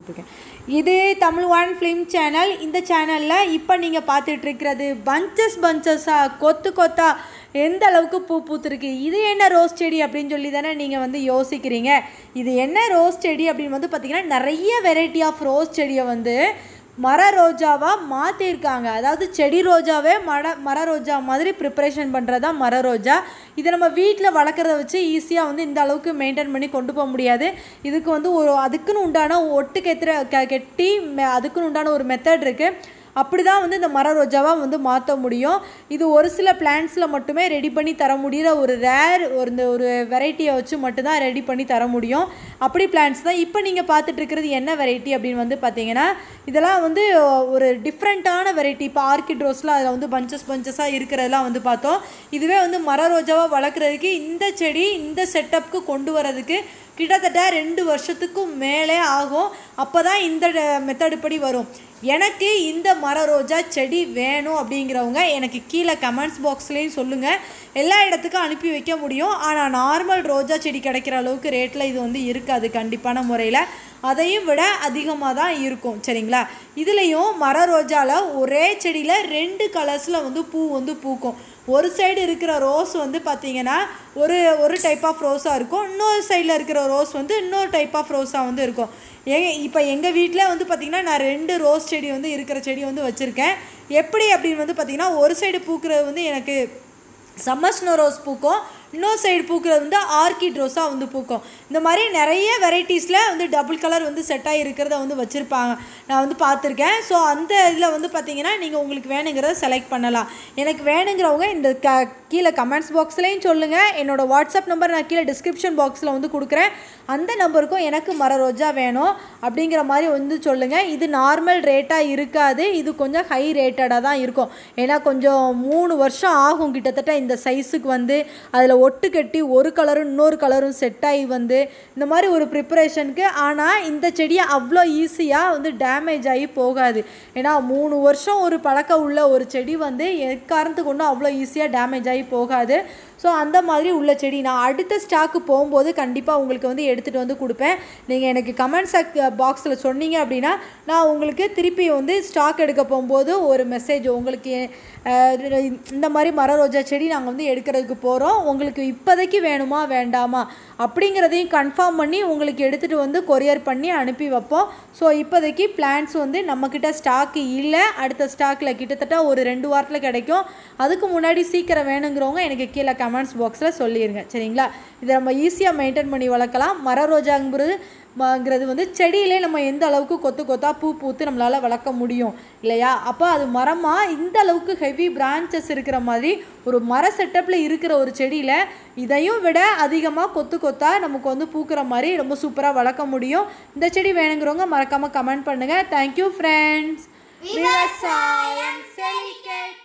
இருக்கேன் இது Tamil one film channel இந்த சேனலில் இப்போ நீங்கள் பார்த்துட்டு இருக்கிறது பஞ்சஸ் பஞ்சஸாக கொத்து கொத்தா எந்த அளவுக்கு பூ பூத்துருக்கு இது என்ன ரோஸ் செடி அப்படின்னு சொல்லி தானே நீங்கள் வந்து யோசிக்கிறீங்க இது என்ன ரோஸ் செடி அப்படின்னு வந்து பார்த்தீங்கன்னா நிறைய வெரைட்டி ஆஃப் ரோஸ் செடியை வந்து மர ரோஜாவாக மாற்றிருக்காங்க அதாவது செடி ரோஜாவே மர மர ரோஜா மாதிரி ப்ரிப்பரேஷன் பண்ணுறது தான் மர ரோஜா இதை நம்ம வீட்டில் வளர்க்குறத வச்சு ஈஸியாக வந்து இந்த அளவுக்கு மெயின்டைன் பண்ணி கொண்டு போக முடியாது இதுக்கு வந்து ஒரு அதுக்குன்னு உண்டான ஒட்டு கெத்துற க கெட்டி மெ- அதுக்குன்னு உண்டான ஒரு மெத்தட் இருக்குது அப்படி தான் வந்து இந்த மர ரோஜாவாக வந்து மாற்ற முடியும் இது ஒரு சில பிளான்ஸில் மட்டுமே ரெடி பண்ணி தர முடியிற ஒரு ரேர் ஒரு இந்த ஒரு வெரைட்டியை வச்சு மட்டும்தான் ரெடி பண்ணி தர முடியும் அப்படி பிளான்ஸ் தான் இப்போ நீங்கள் பார்த்துட்டு இருக்கிறது என்ன வெரைட்டி அப்படின்னு வந்து பார்த்தீங்கன்னா இதெல்லாம் வந்து ஒரு டிஃப்ரெண்ட்டான வெரைட்டி இப்போ ஆர்கிட் ரோஸ்லாம் அதில் வந்து பஞ்சஸ் பஞ்சஸாக இருக்கிறதெல்லாம் வந்து பார்த்தோம் இதுவே வந்து மர ரோஜாவாக வளர்க்குறதுக்கு இந்த செடி இந்த செட்டப்புக்கு கொண்டு வரதுக்கு கிட்டத்தட்ட ரெண்டு வருஷத்துக்கும் மேலே ஆகும் அப்போ தான் இந்த மெத்தடு படி வரும் எனக்கு இந்த மர ரோஜா செடி வேணும் அப்படிங்கிறவங்க எனக்கு கீழே கமெண்ட்ஸ் பாக்ஸ்லேயும் சொல்லுங்கள் எல்லா இடத்துக்கும் அனுப்பி வைக்க முடியும் ஆனால் நார்மல் ரோஜா செடி கிடைக்கிற அளவுக்கு ரேட்டில் இது வந்து இருக்காது கண்டிப்பான முறையில் அதையும் விட அதிகமாக தான் இருக்கும் சரிங்களா இதுலேயும் மர ரோஜாவில் ஒரே செடியில் ரெண்டு கலர்ஸில் வந்து பூ வந்து பூக்கும் ஒரு சைடு இருக்கிற ரோஸ் வந்து பார்த்தீங்கன்னா ஒரு ஒரு டைப் ஆஃப் ரோஸாக இருக்கும் இன்னொரு சைடில் இருக்கிற ரோஸ் வந்து இன்னொரு டைப் ஆஃப் ரோஸாக வந்து இருக்கும் எங்க இப்போ எங்கள் வீட்டில் வந்து பார்த்திங்கன்னா நான் ரெண்டு ரோஸ் செடி வந்து இருக்கிற செடி வந்து வச்சுருக்கேன் எப்படி அப்படின்னு வந்து பார்த்திங்கன்னா ஒரு சைடு பூக்கிறது வந்து எனக்கு சம்மர் ஸ்னோ ரோஸ் பூக்கும் இன்னொரு சைடு பூக்கிறது வந்து ஆர்கிட் ரோஸாக வந்து பூக்கும் இந்த மாதிரி நிறைய வெரைட்டிஸில் வந்து டபுள் கலர் வந்து செட் ஆகி இருக்கிறத வந்து வச்சுருப்பாங்க நான் வந்து பார்த்துருக்கேன் ஸோ அந்த இதில் வந்து பார்த்தீங்கன்னா நீங்கள் உங்களுக்கு வேணுங்கிறத செலக்ட் பண்ணலாம் எனக்கு வேணுங்கிறவங்க இந்த க கீழே கமெண்ட்ஸ் பாக்ஸ்லேயும் சொல்லுங்கள் என்னோட வாட்ஸ்அப் நம்பர் நான் கீழே டிஸ்கிரிப்ஷன் பாக்ஸில் வந்து கொடுக்குறேன் அந்த நம்பருக்கும் எனக்கு மர ரோஜா வேணும் அப்படிங்கிற மாதிரி வந்து சொல்லுங்கள் இது நார்மல் ரேட்டாக இருக்காது இது கொஞ்சம் ஹை ரேட்டடாக தான் இருக்கும் ஏன்னா கொஞ்சம் மூணு வருஷம் ஆகும் கிட்டத்தட்ட இந்த சைஸுக்கு வந்து அதில் ஒட்டு கட்டி ஒரு கலரும் இன்னொரு கலரும் செட் ஆகி வந்து இந்த மாதிரி ஒரு ப்ரிப்பரேஷனுக்கு ஆனால் இந்த செடியை அவ்வளோ ஈஸியாக வந்து டேமேஜ் ஆகி போகாது ஏன்னா மூணு வருஷம் ஒரு பழக்கம் உள்ள ஒரு செடி வந்து எக்காரணத்துக்கு ஒன்றும் அவ்வளோ ஈஸியாக டேமேஜ் ஆகி போகாது ஸோ அந்த மாதிரி உள்ள செடி நான் அடுத்த ஸ்டாக்கு போகும்போது கண்டிப்பாக உங்களுக்கு வந்து எடுத்துகிட்டு வந்து கொடுப்பேன் நீங்கள் எனக்கு கமெண்ட் செக் பாக்ஸில் சொன்னீங்க அப்படின்னா நான் உங்களுக்கு திருப்பி வந்து ஸ்டாக் எடுக்க போகும்போது ஒரு மெசேஜ் உங்களுக்கு அஹ், இந்த மாதிரி மர ரோஜா செடி நாங்கள் வந்து எடுக்கிறதுக்கு போகிறோம் உங்களுக்கு இப்போதைக்கு வேணுமா வேண்டாமா அப்படிங்கிறதையும் கன்ஃபார்ம் பண்ணி உங்களுக்கு எடுத்துகிட்டு வந்து கொரியர் பண்ணி அனுப்பி வைப்போம் ஸோ இப்போதைக்கு பிளான்ஸ் வந்து நம்மக்கிட்ட ஸ்டாக்கு இல்லை அடுத்த ஸ்டாக்கில் கிட்டத்தட்ட ஒரு ரெண்டு வாரத்தில் கிடைக்கும் அதுக்கு முன்னாடி சீக்கிரம் வேணுங்கிறவங்க எனக்கு கீழே கமெண்ட்ஸ் பாக்ஸில் சொல்லிடுங்க சரிங்களா இதை நம்ம ஈஸியாக மெயின்டைன் பண்ணி வளர்க்கலாம் மர ரோஜாங்கிறது மங்கிறது வந்து செடியிலே நம்ம எந்த அளவுக்கு கொத்து கொத்தா பூ பூத்து நம்மளால் வளர்க்க முடியும் இல்லையா அப்போ அது மரமாக இந்த அளவுக்கு ஹெவி பிரான்ச்சஸ் இருக்கிற மாதிரி ஒரு மர செட்டப்பில் இருக்கிற ஒரு செடியில் இதையும் விட அதிகமாக கொத்து கொத்தா நமக்கு வந்து பூக்கிற மாதிரி ரொம்ப சூப்பராக வளர்க்க முடியும் இந்த செடி வேணுங்கிறவங்க மறக்காமல் கமெண்ட் பண்ணுங்கள் தேங்க்யூ ஃப்ரெண்ட்ஸ் விவசாயம் செழிக்கட்டும்